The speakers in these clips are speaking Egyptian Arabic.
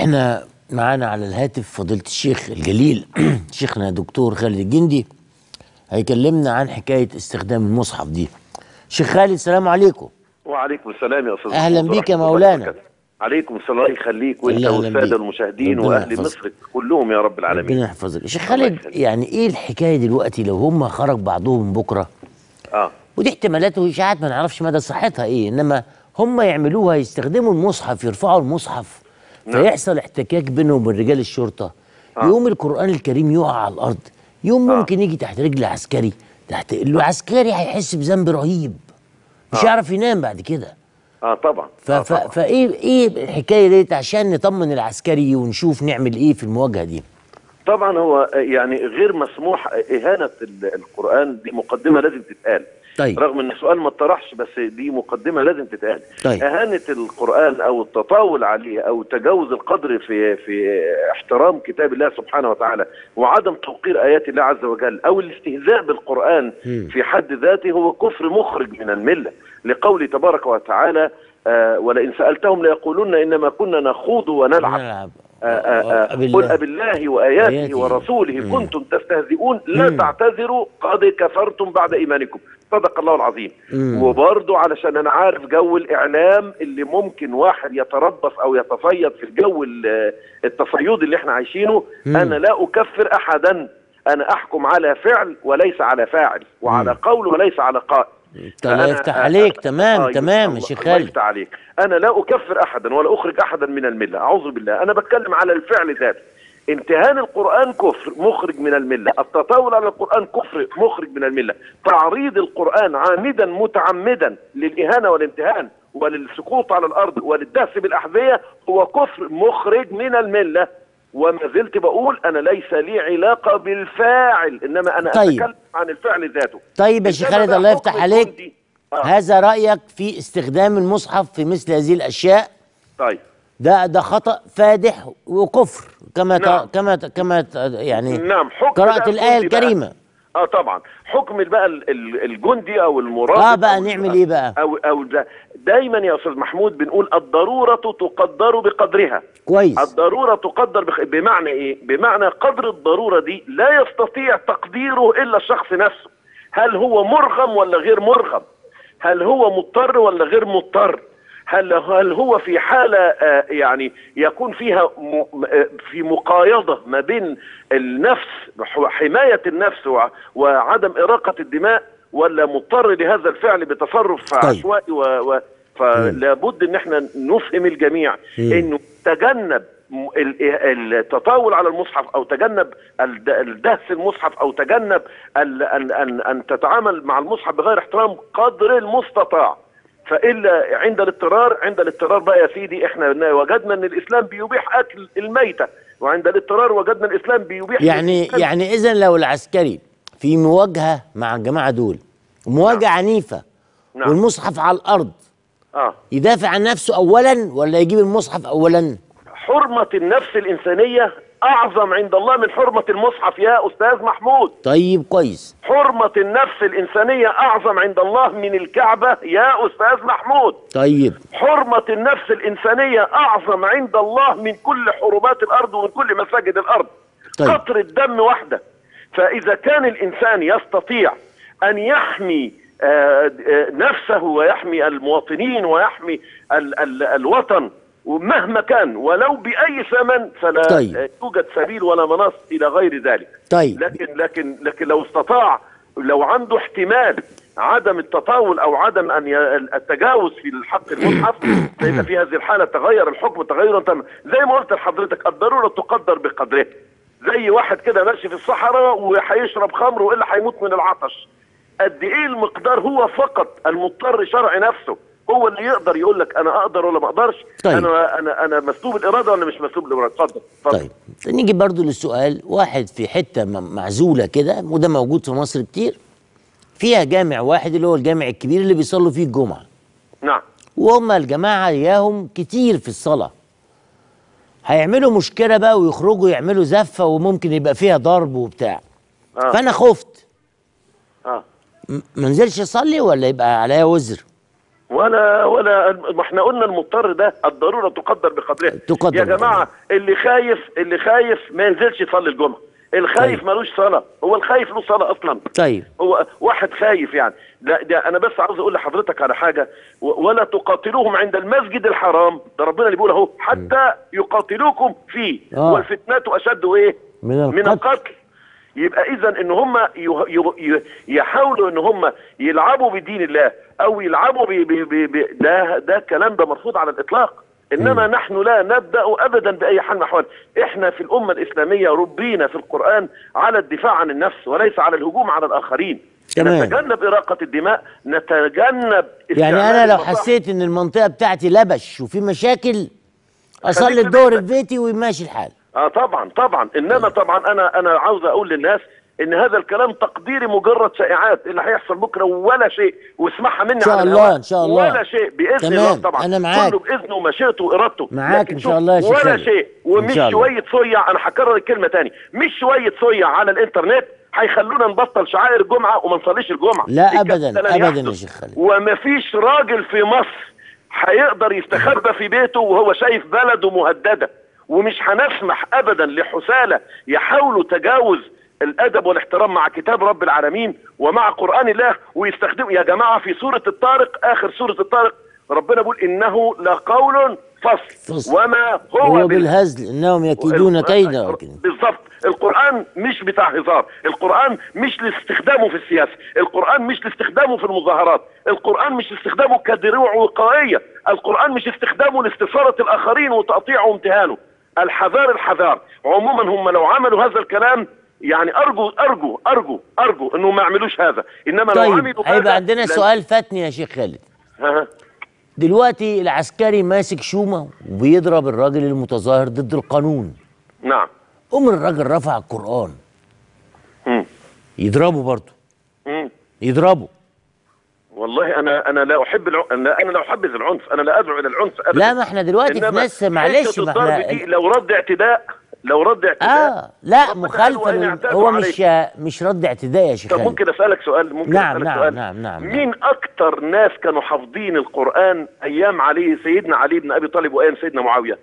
احنا معانا على الهاتف فضيلة الشيخ الجليل شيخنا دكتور خالد الجندي هيكلمنا عن حكاية استخدام المصحف دي شيخ خالد السلام عليكم وعليكم السلام يا استاذ أهلاً محمود بيك يا ورحمة الله مولانا. وبركاته. عليكم السلام الله يخليك وانت الله أهلاً والساده بيك. المشاهدين ربنا واهل يحفظك. مصر كلهم يا رب العالمين ربنا يحفظك شيخ الله خالد يخليك. يعني ايه الحكاية دلوقتي لو هم خرج بعضهم بكرة اه ودي احتمالات واشاعات ما نعرفش مدى صحتها ايه انما هم يعملوها يستخدموا المصحف يرفعوا المصحف نعم. فيحصل احتكاك بينهم وبين رجال الشرطه آه. يقوم القران الكريم يقع على الارض يوم آه. ممكن يجي تحت رجل عسكري تحت العسكري هيحس بذنب رهيب مش آه. هيعرف ينام بعد كده اه طبعا ف... آه ف... طبعا. فايه ايه الحكايه ديت عشان نطمن العسكري ونشوف نعمل ايه في المواجهه دي طبعا هو يعني غير مسموح اهانه ال- القران دي مقدمه لازم تتقال طيب رغم ان السؤال ما اتطرحش بس دي مقدمه لازم تتقال طيب. اهانه القران او التطاول عليه او تجاوز القدر في في احترام كتاب الله سبحانه وتعالى وعدم توقير ايات الله عز وجل او الاستهزاء بالقران مم. في حد ذاته هو كفر مخرج من المله لقوله تبارك وتعالى آه ولئن سالتهم ليقولن انما كنا نخوض ونلعب نلعب آه، آه، آه، بالله. قل أبالله وآياته آياته. ورسوله مم. كنتم تستهزئون لا مم. تعتذروا قد كفرتم بعد إيمانكم صدق الله العظيم مم. وبرضه علشان أنا عارف جو الإعلام اللي ممكن واحد يتربص أو يتصيد في الجو ال- التصيد اللي احنا عايشينه مم. أنا لا أكفر أحدا أنا أحكم على فعل وليس على فاعل وعلى مم. قول وليس على قائل الله فأنا- يفتح آه، عليك آه، تمام آه، تمام الله- يا شيخ الله خالد يفتح عليك انا لا اكفر احدا ولا اخرج احدا من المله اعوذ بالله انا بتكلم على الفعل ذاته امتهان القران كفر مخرج من المله التطاول على القران كفر مخرج من المله تعريض القران عامدا متعمدا للاهانه والامتهان وللسقوط على الارض وللدهس بالاحذيه هو كفر مخرج من المله وما زلت بقول انا ليس لي علاقه بالفاعل انما انا طيب. اتكلم عن الفعل ذاته طيب يا شيخ إنما خالد بقى الله حكم يفتح عليك الجندي- آه. هذا رأيك في استخدام المصحف في مثل هذه الأشياء طيب ده ده خطأ فادح وكفر كما ت... نعم. كما ت... كما ت... يعني نعم حكم قراءة بقى الآية الجندي بقى. الكريمة اه طبعا حكم بقى ال- ال- الجندي او المرابط اه بقى أو نعمل ايه بقى او او ده دايما يا استاذ محمود بنقول الضروره تقدر بقدرها كويس الضروره تقدر بخ... بمعنى ايه بمعنى قدر الضروره دي لا يستطيع تقديره الا الشخص نفسه هل هو مرغم ولا غير مرغم هل هو مضطر ولا غير مضطر هل هل هو في حاله آه، يعني يكون فيها م- م- آه، في مقايضه ما بين النفس حمايه النفس وع- وعدم اراقه الدماء ولا مضطر لهذا الفعل بتصرف طيب. عشوائي و... و... فلا بد ان احنا نفهم الجميع مم. انه تجنب م- ال- التطاول على المصحف او تجنب الد- الدهس المصحف او تجنب ال- ان ان ان تتعامل مع المصحف بغير احترام قدر المستطاع فالا عند الاضطرار عند الاضطرار بقى يا سيدي احنا وجدنا ان الاسلام بيبيح اكل الميته وعند الاضطرار وجدنا الاسلام بيبيح يعني الإنسان- يعني اذا لو العسكري في مواجهة مع الجماعة دول مواجهة عنيفة نعم. والمصحف على الأرض اه يدافع عن نفسه أولا ولا يجيب المصحف أولا حرمه النفس الانسانيه اعظم عند الله من حرمه المصحف يا استاذ محمود طيب كويس حرمة النفس الإنسانية أعظم عند الله من الكعبة يا أستاذ محمود طيب حرمة النفس الإنسانية أعظم عند الله من كل حرمات الأرض ومن كل مساجد الأرض طيب. قطر الدم وحده فإذا كان الإنسان يستطيع أن يحمي آه، آه، نفسه ويحمي المواطنين ويحمي ال ال الوطن ومهما كان ولو بأي ثمن فلا طيب. آه، يوجد سبيل ولا مناص إلى غير ذلك طيب لكن لكن لكن لو استطاع لو عنده احتمال عدم التطاول او عدم ان ي- التجاوز في الحق المصحف فيبقى في هذه الحاله تغير الحكم تغيرا تاما زي ما قلت لحضرتك الضروره تقدر بقدرها زي واحد كده ماشي في الصحراء وهيشرب خمر والا هيموت من العطش قد ايه المقدار هو فقط المضطر شرع نفسه هو اللي يقدر يقول لك انا اقدر ولا ما اقدرش طيب. انا انا انا مسلوب الاراده ولا مش مسلوب الاراده اتفضل اتفضل طيب نيجي برضو للسؤال واحد في حتة م- معزولة كده وده موجود في مصر كتير فيها جامع واحد اللي هو الجامع الكبير اللي بيصلوا فيه الجمعة نعم وهم الجماعة إياهم كتير في الصلاة هيعملوا مشكلة بقى ويخرجوا يعملوا زفة وممكن يبقى فيها ضرب وبتاع اه فأنا خفت اه م- ما انزلش أصلي ولا يبقى عليا وزر ولا ولا ما احنا قلنا المضطر ده الضروره تقدر بقدرها تقدر يا بقدرها. جماعه اللي خايف اللي خايف ما ينزلش يصلي الجمعه الخايف طيب. ملوش صلاه هو الخايف له صلاه اصلا طيب هو واحد خايف يعني لا ده انا بس عاوز اقول لحضرتك على حاجه و- ولا تقاتلوهم عند المسجد الحرام ده ربنا اللي بيقول اهو حتى يقاتلوكم فيه آه. والفتنه اشد ايه من من القتل القتل يبقى اذا ان هم يه- يه- يه- يحاولوا ان هم يلعبوا بدين الله او يلعبوا ب ب ب ب ده ده الكلام ده مرفوض على الاطلاق انما نحن لا نبدا ابدا باي حال من الاحوال احنا في الامه الاسلاميه ربينا في القران على الدفاع عن النفس وليس على الهجوم على الاخرين تمام. نتجنب اراقه الدماء نتجنب يعني استعمال انا لو المصاحف. حسيت ان المنطقه بتاعتي لبش وفي مشاكل اصلي خليك في الظهر في بيتك. بيتي ويماشي الحال اه طبعا طبعا انما طبعا انا انا عاوز اقول للناس ان هذا الكلام تقديري مجرد شائعات اللي هيحصل بكره ولا شيء واسمعها مني إن شاء على الله، الهواء. إن شاء الله. ولا شيء باذن تمام، الله طبعا أنا معاك. كله باذنه ومشيئته وارادته معاك لكن إن شاء شوف، الله يا شيخ ولا خالد. شيء إن ومش شاء الله. شويه صيع انا هكرر الكلمه تاني مش شويه صيع على الانترنت هيخلونا نبطل شعائر الجمعه وما نصليش الجمعه لا الكلام أبداً، ده لن أبداً يا يحدث. شيخ خالد. ومفيش راجل في مصر هيقدر يستخبى في بيته وهو شايف بلده مهدده ومش هنسمح ابدا لحسالة يحاولوا تجاوز الادب والاحترام مع كتاب رب العالمين ومع قران الله ويستخدموا يا جماعه في سوره الطارق اخر سوره الطارق ربنا بيقول انه لقول فصل, فصل. وما هو, هو بال- بالهزل انهم يكيدون القرآن- كيدا ولكن بالظبط القرآن مش بتاع هزار القرآن مش لاستخدامه في السياسة القرآن مش لاستخدامه في المظاهرات القرآن مش لاستخدامه كدروع وقائية القرآن مش استخدامه لاستثارة الآخرين وتقطيعه وامتهانه الحذار الحذار عموما هم لو عملوا هذا الكلام يعني أرجو أرجو أرجو أرجو إنهم ما يعملوش هذا إنما لو طيب عملوا هذا هيبقى عندنا لن- سؤال فاتني يا شيخ خالد ها. دلوقتي العسكري ماسك شومه وبيضرب الراجل المتظاهر ضد القانون نعم قوم الراجل رفع القرآن مم. يضربه برضه مم. يضربه والله انا انا لا احب الع... انا انا لا احبذ العنف انا لا ادعو الى العنف ابدا لا ما احنا دلوقتي في إنما ناس معلش حتة ما الضرب احنا دي لو رد اعتداء لو رد اعتداء اه لا ربنا مخالفه قال وإن لل- اعتدوا هو عليكم. مش مش رد اعتداء يا شيخ طب خالد ممكن اسالك سؤال ممكن نعم، اسالك نعم، سؤال نعم، نعم، نعم. مين اكتر ناس كانوا حافظين القران ايام علي سيدنا علي بن ابي طالب وايام سيدنا معاويه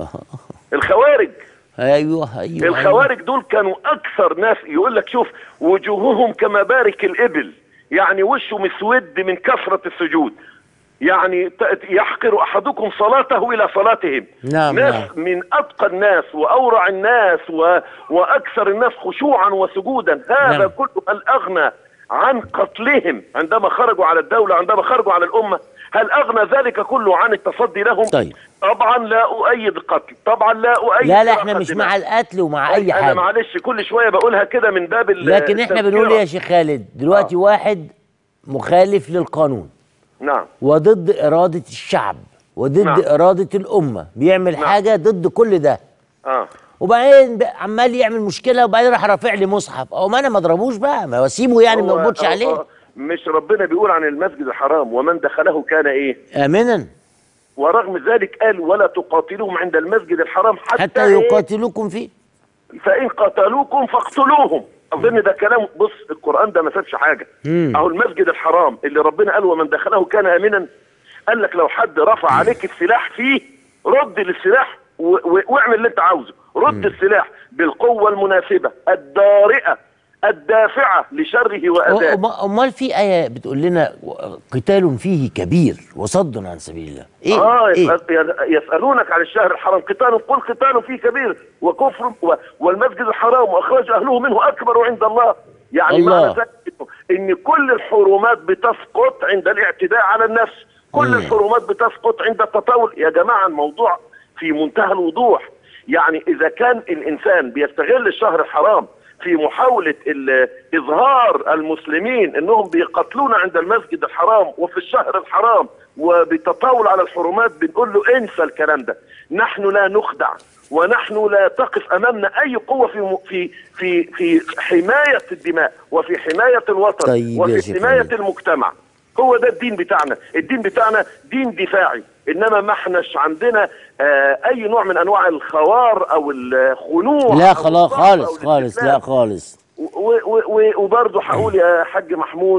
الخوارج ايوه ايوه الخوارج دول كانوا اكثر ناس يقول لك شوف وجوههم كمبارك الابل يعني وشه مسود من كثرة السجود يعني ت- يحقر احدكم صلاته الى صلاتهم نعم، ناس نعم. من اتقى الناس واورع الناس و... واكثر الناس خشوعا وسجودا هذا نعم. كله هل اغنى عن قتلهم عندما خرجوا على الدولة عندما خرجوا على الامة هل اغنى ذلك كله عن التصدي لهم طيب. طبعا لا اؤيد القتل طبعا لا اؤيد لا لا احنا إراقة مش الدماء. مع القتل ومع اي انا حاجه معلش كل شويه بقولها كده من باب ال- لكن احنا التذكرة. بنقول ايه يا شيخ خالد دلوقتي آه. واحد مخالف للقانون نعم وضد اراده الشعب وضد نعم. اراده الامه بيعمل نعم. حاجه ضد كل ده اه وبعدين ب- عمال يعمل مشكله وبعدين راح رافع لي مصحف او ما انا ما اضربوش بقى ما اسيبه يعني ما هو- اربطش هو- عليه هو مش ربنا بيقول عن المسجد الحرام ومن دخله كان ايه امنا ورغم ذلك قال ولا تقاتلوهم عند المسجد الحرام حتى, حتى إيه؟ يقاتلوكم فيه فان قتلوكم فاقتلوهم اظن ده كلام بص القران ده ما سابش حاجه مم. اهو المسجد الحرام اللي ربنا قال ومن دخله كان امنا قال لك لو حد رفع عليك السلاح فيه رد للسلاح و- و- واعمل اللي انت عاوزه رد السلاح بالقوه المناسبه الدارئه الدافعه لشره واداه أم- امال في ايه بتقول لنا و- قتال فيه كبير وصد عن سبيل الله ايه اه ايه يسأل يسألونك عن الشهر الحرام قتال قل قتال فيه كبير وكفر و- والمسجد الحرام واخراج اهله منه اكبر عند الله يعني الله. معنى ذلك إنه- ان كل الحرمات بتسقط عند الاعتداء على النفس كل مم. الحرمات بتسقط عند التطاول يا جماعه الموضوع في منتهى الوضوح يعني اذا كان الانسان بيستغل الشهر الحرام في محاولة ال- إظهار المسلمين أنهم بيقتلون عند المسجد الحرام وفي الشهر الحرام وبتطاول على الحرمات بنقول له انسى الكلام ده نحن لا نخدع ونحن لا تقف أمامنا أي قوة في م- في في في حماية الدماء وفي حماية الوطن طيب يا وفي شيخ حماية خالد. المجتمع هو ده الدين بتاعنا الدين بتاعنا دين دفاعي انما ما احناش عندنا آه اي نوع من انواع الخوار او الخنوع لا أو خلاص الضعف أو خالص خالص الاستسلام. لا خالص و- و- و- وبرضه هقول يا حاج محمود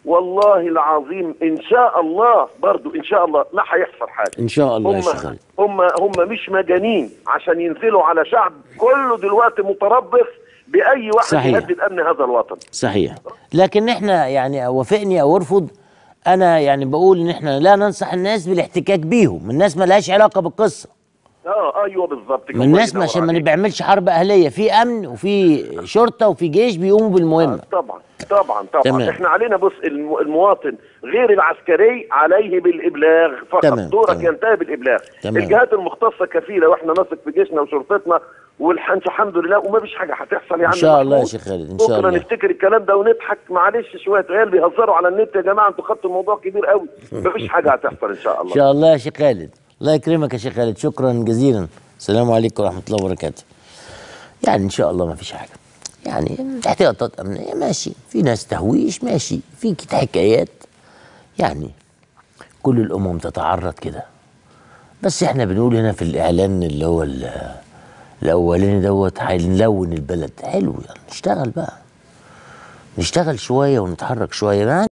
والله العظيم ان شاء الله برضو ان شاء الله ما هيحصل حاجه ان شاء الله يا هم شيخ خالد هم هم مش مجانين عشان ينزلوا على شعب كله دلوقتي متربص باي واحد صحيح. يهدد امن هذا الوطن صحيح لكن احنا يعني وافقني او ارفض انا يعني بقول ان احنا لا ننصح الناس بالاحتكاك بيهم الناس ما لهاش علاقه بالقصه اه ايوه بالظبط كده. من الناس الله ما عشان ما ينور عليك. بنعملش حرب اهليه في امن وفي شرطه وفي جيش بيقوموا بالمهمه طبعا طبعا طبعا تمام. احنا علينا بص الم- المواطن غير العسكري عليه بالابلاغ فقط تمام، دورك تمام. ينتهي بالابلاغ تمام. الجهات المختصه كفيله واحنا نثق في جيشنا وشرطتنا والحمد الحمد لله وما فيش حاجه هتحصل يا عم ان شاء الله يا محمود. شيخ خالد ان شاء بكره الله نفتكر الكلام ده ونضحك معلش شويه عيال بيهزروا على النت يا جماعه انتوا خدتوا الموضوع كبير قوي مفيش حاجه هتحصل ان شاء ان الله شاء الله يا شيخ خالد الله يكرمك يا شيخ خالد شكرا جزيلا السلام عليكم ورحمه الله وبركاته يعني ان شاء الله ما فيش حاجه يعني احتياطات امنيه ماشي في ناس تهويش ماشي في كت- حكايات يعني كل الامم تتعرض كده بس احنا بنقول هنا في الاعلان اللي هو ال- الاولاني دوت هنلون البلد حلو يعني نشتغل بقى نشتغل شويه ونتحرك شويه ما